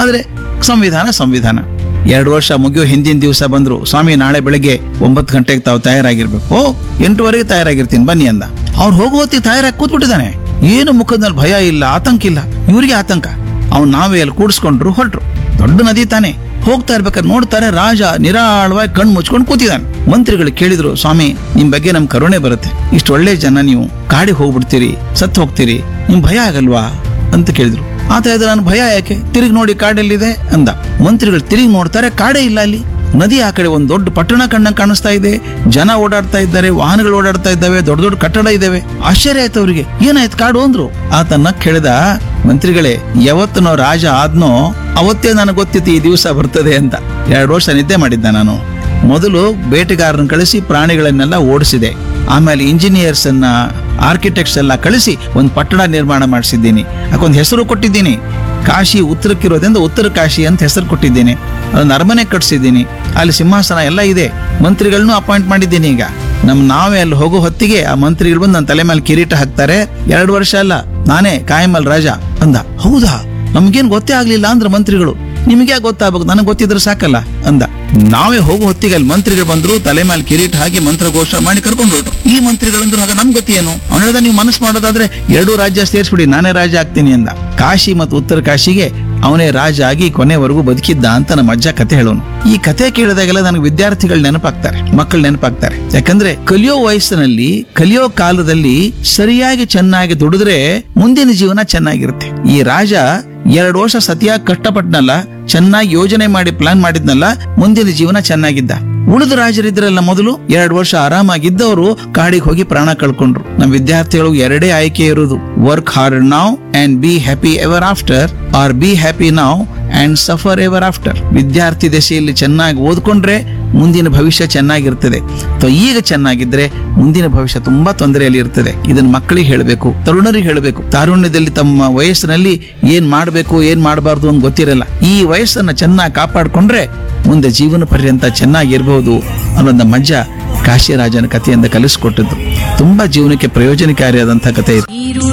ಆದ್ರೆ ಸಂವಿಧಾನ ಸಂವಿಧಾನ ಎರಡು ವರ್ಷ ಮುಗಿಯೋ ಹಿಂದಿನ ದಿವಸ ಬಂದ್ರು ಸ್ವಾಮಿ ನಾಳೆ ಬೆಳಗ್ಗೆ ಒಂಬತ್ತು ಗಂಟೆಗೆ ತಾವು ತಯಾರಾಗಿರ್ಬೇಕು ಓ ಎಂಟುವರೆಗೆ ತಯಾರಾಗಿರ್ತೀನಿ ಬನ್ನಿ ಅಂದ ಅವ್ನು ಹೋಗೋ ಹೊತ್ತಿಗೆ ತಯಾರಾಗಿ ಕೂತ್ಬಿಟ್ಟಿದ್ದಾನೆ ಏನು ಮುಖದಲ್ಲಿ ಭಯ ಇಲ್ಲ ಆತಂಕ ಇಲ್ಲ ಇವರಿಗೆ ಆತಂಕ ಅವ್ನು ನಾವೇ ಅಲ್ಲಿ ಕೂಡಿಸ್ಕೊಂಡ್ರು ಹೊರಟ್ರು ದೊಡ್ಡ ನದಿ ತಾನೆ ಹೋಗ್ತಾ ಇರ್ಬೇಕಾದ್ರೆ ನೋಡ್ತಾರೆ ರಾಜ ನಿರಾಳವಾಗಿ ಕಣ್ಣು ಮುಚ್ಕೊಂಡು ಕೂತಿದ್ದಾನೆ ಮಂತ್ರಿಗಳು ಕೇಳಿದ್ರು ಸ್ವಾಮಿ ನಿಮ್ ಬಗ್ಗೆ ನಮ್ ಕರುಣೆ ಬರುತ್ತೆ ಇಷ್ಟು ಒಳ್ಳೆ ಜನ ನೀವು ಕಾಡಿಗೆ ಹೋಗ್ಬಿಡ್ತೀರಿ ಸತ್ತು ಹೋಗ್ತೀರಿ ನಿಮ್ ಭಯ ಆಗಲ್ವಾ ಅಂತ ಕೇಳಿದ್ರು ಆತ ಹೇಳಿದ್ರೆ ನಾನು ಭಯ ಯಾಕೆ ತಿರುಗಿ ನೋಡಿ ಕಾಡೆಲ್ಲಿದೆ ಅಂದ ಮಂತ್ರಿಗಳು ತಿರುಗಿ ನೋಡ್ತಾರೆ ಕಾಡೇ ಇಲ್ಲ ಅಲ್ಲಿ ನದಿ ಆ ಕಡೆ ಒಂದು ದೊಡ್ಡ ಪಟ್ಟಣ ಕಣ್ಣ ಕಾಣಿಸ್ತಾ ಇದೆ ಜನ ಓಡಾಡ್ತಾ ಇದ್ದಾರೆ ವಾಹನಗಳು ಓಡಾಡ್ತಾ ಇದ್ದಾವೆ ದೊಡ್ಡ ದೊಡ್ಡ ಕಟ್ಟಡ ಇದಾವೆ ಆಶ್ಚರ್ಯ ಆಯ್ತು ಅವರಿಗೆ ಏನಾಯ್ತು ಕಾಡು ಅಂದ್ರು ಆತನ ಕೇಳಿದ ಮಂತ್ರಿಗಳೇ ಯಾವತ್ತು ನಾವು ರಾಜ ಆದ್ನೋ ಅವತ್ತೇ ನನಗೆ ಗೊತ್ತಿತ್ತು ಈ ದಿವಸ ಬರ್ತದೆ ಅಂತ ಎರಡು ವರ್ಷ ನಿದ್ದೆ ಮಾಡಿದ್ದ ನಾನು ಮೊದಲು ಬೇಟೆಗಾರರನ್ನು ಕಳಿಸಿ ಪ್ರಾಣಿಗಳನ್ನೆಲ್ಲ ಓಡಿಸಿದೆ ಆಮೇಲೆ ಇಂಜಿನಿಯರ್ಸ್ ಅನ್ನ ಆರ್ಕಿಟೆಕ್ಟ್ಸ್ ಎಲ್ಲ ಕಳಿಸಿ ಒಂದು ಪಟ್ಟಣ ನಿರ್ಮಾಣ ಮಾಡಿಸಿದ್ದೀನಿ ಅದಕ್ಕೊಂದು ಹೆಸರು ಕೊಟ್ಟಿದ್ದೀನಿ ಕಾಶಿ ಉತ್ತರಕ್ಕಿರೋದ್ರಿಂದ ಉತ್ತರ ಕಾಶಿ ಅಂತ ಹೆಸರು ಕೊಟ್ಟಿದ್ದೀನಿ ಅದನ್ನ ಅರಮನೆ ಕಟ್ಸಿದ್ದೀನಿ ಅಲ್ಲಿ ಸಿಂಹಾಸನ ಎಲ್ಲ ಇದೆ ಮಂತ್ರಿಗಳನ್ನೂ ಅಪಾಯಿಂಟ್ ಮಾಡಿದ್ದೀನಿ ಈಗ ನಮ್ ನಾವೇ ಅಲ್ಲಿ ಹೋಗೋ ಹೊತ್ತಿಗೆ ಆ ಮಂತ್ರಿಗಳು ಬಂದು ನನ್ನ ತಲೆ ಮೇಲೆ ಕಿರೀಟ ಹಾಕ್ತಾರೆ ಎರಡು ವರ್ಷ ಅಲ್ಲ ನಾನೇ ಕಾಯಮಲ್ ರಾಜ ಅಂದ ಹೌದಾ ನಮ್ಗೇನ್ ಗೊತ್ತೇ ಆಗ್ಲಿಲ್ಲ ಅಂದ್ರೆ ಮಂತ್ರಿಗಳು ನಿಮಗೆ ಗೊತ್ತಾಗಬೇಕು ನನಗೆ ಗೊತ್ತಿದ್ರೆ ಸಾಕಲ್ಲ ಅಂದ ನಾವೇ ಹೋಗೋ ಹೊತ್ತಿಗೆ ಅಲ್ಲಿ ಮಂತ್ರಿಗಳು ಬಂದ್ರು ತಲೆ ಮೇಲೆ ಕಿರೀಟ ಹಾಕಿ ಮಂತ್ರ ಘೋಷಣೆ ಮಾಡಿ ಕರ್ಕೊಂಡು ಹೊರಟು ಈ ಮಂತ್ರಿಗಳಂದ್ರು ಆಗ ನಮ್ಗೆ ಗೊತ್ತಿ ಏನು ಅವ್ನು ಹೇಳ್ದ ನೀವು ಮನಸ್ಸು ಮಾಡೋದಾದ್ರೆ ಎರಡೂ ರಾಜ್ಯ ಸೇರಿಸ್ಬಿಡಿ ನಾನೇ ರಾಜ ಆಗ್ತೀನಿ ಅಂದ ಕಾಶಿ ಮತ್ತು ಉತ್ತರ ಕಾಶಿಗೆ ಅವನೇ ರಾಜ ಆಗಿ ಕೊನೆವರೆಗೂ ಬದುಕಿದ್ದ ಅಂತ ನಮ್ಮ ಅಜ್ಜ ಕತೆ ಹೇಳೋನು ಈ ಕತೆ ಕೇಳಿದಾಗೆಲ್ಲ ನನಗೆ ವಿದ್ಯಾರ್ಥಿಗಳು ನೆನಪಾಗ್ತಾರೆ ಮಕ್ಕಳು ನೆನಪಾಗ್ತಾರೆ ಯಾಕಂದ್ರೆ ಕಲಿಯೋ ವಯಸ್ಸಿನಲ್ಲಿ ಕಲಿಯೋ ಕಾಲದಲ್ಲಿ ಸರಿಯಾಗಿ ಚೆನ್ನಾಗಿ ದುಡಿದ್ರೆ ಮುಂದಿನ ಜೀವನ ಚೆನ್ನಾಗಿರುತ್ತೆ ಈ ರಾಜ ಎರಡು ವರ್ಷ ಸತಿಯಾಗಿ ಕಷ್ಟಪಟ್ನಲ್ಲ ಚೆನ್ನಾಗಿ ಯೋಜನೆ ಮಾಡಿ ಪ್ಲಾನ್ ಮಾಡಿದ್ನಲ್ಲ ಮುಂದಿನ ಜೀವನ ಚೆನ್ನಾಗಿದ್ದ ಉಳಿದ ರಾಜರಿದ್ರಲ್ಲ ಮೊದಲು ಎರಡು ವರ್ಷ ಆರಾಮಾಗಿದ್ದವರು ಕಾಡಿಗೆ ಹೋಗಿ ಪ್ರಾಣ ಕಳ್ಕೊಂಡ್ರು ನಮ್ಮ ವಿದ್ಯಾರ್ಥಿಗಳು ಎರಡೇ ಆಯ್ಕೆ ಇರುವುದು work hard now and be happy ever after or be happy now and suffer ever after ವಿದ್ಯಾರ್ಥಿ ದಶೆಯಲ್ಲಿ ಚೆನ್ನಾಗಿ ಓದ್ಕೊಂಡ್ರೆ ಮುಂದಿನ ಭವಿಷ್ಯ ಚೆನ್ನಾಗಿರ್ತದೆ ಅಥವಾ ಈಗ ಚೆನ್ನಾಗಿದ್ರೆ ಮುಂದಿನ ಭವಿಷ್ಯ ತುಂಬಾ ತೊಂದರೆಯಲ್ಲಿ ಇರ್ತದೆ ಇದನ್ನ ಮಕ್ಕಳಿಗೆ ಹೇಳಬೇಕು ತರುಣರಿಗೆ ಹೇಳಬೇಕು ತಾರುಣ್ಯದಲ್ಲಿ ತಮ್ಮ ವಯಸ್ಸಿನಲ್ಲಿ ಏನ್ ಮಾಡಬೇಕು ಏನ್ ಮಾಡಬಾರ್ದು ಅಂತ ಗೊತ್ತಿರಲ್ಲ ಈ ವಯಸ್ಸನ್ನ ಚೆನ್ನಾಗಿ ಕಾಪಾಡ್ಕೊಂಡ್ರೆ ಮುಂದೆ ಜೀವನ ಪರ್ಯಂತ ಚೆನ್ನಾಗಿರ್ಬಹುದು ಅನ್ನೋದ ಮಜ್ಜ ಕಾಶಿರಾಜನ ಕಥೆಯಿಂದ ಕಲಿಸ್ಕೊಟ್ಟದ್ದು ತುಂಬಾ ಜೀವನಕ್ಕೆ ಪ್ರಯೋಜನಕಾರಿಯಾದಂತಹ ಕಥೆ ಇದು ಈರುಳ